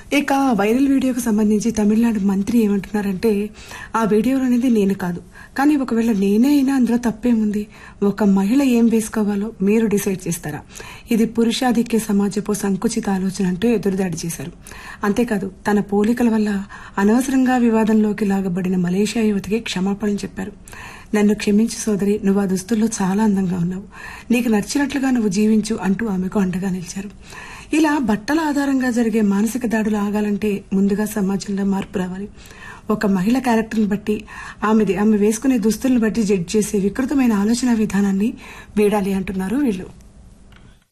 ఇక వైరల్ వీడియోకు సంబంధించి తమిళనాడు మంత్రి ఏమంటున్నారంటే ఆ వీడియోలో అనేది నేను కాదు కానీ ఒకవేళ నేనే అయినా అందులో తప్పేముంది ఒక మహిళ ఏం వేసుకోవాలో మీరు డిసైడ్ చేస్తారా ఇది పురుషాధిక్య సమాజపు సంకుచిత ఆలోచన అంటూ ఎదురుదాడి చేశారు అంతేకాదు తన పోలికల వల్ల అనవసరంగా వివాదంలోకి లాగబడిన మలేషియా యువతికి క్షమాపణలు చెప్పారు నన్ను క్షమించు సోదరి నువ్వు ఆ దుస్తుల్లో చాలా అందంగా ఉన్నావు నీకు నచ్చినట్లుగా నువ్వు జీవించు అంటూ ఆమెకు అండగా నిలిచారు ఇలా బట్టల ఆధారంగా జరిగే మానసిక దాడులు ఆగాలంటే ముందుగా సమాజంలో మార్పు రావాలి ఒక మహిళ క్యారెక్టర్ని బట్టి ఆమెది ఆమె వేసుకునే దుస్తులను బట్టి జడ్జ్ చేసే వికృతమైన ఆలోచన విధానాన్ని వీడాలి అంటున్నారు వీళ్ళు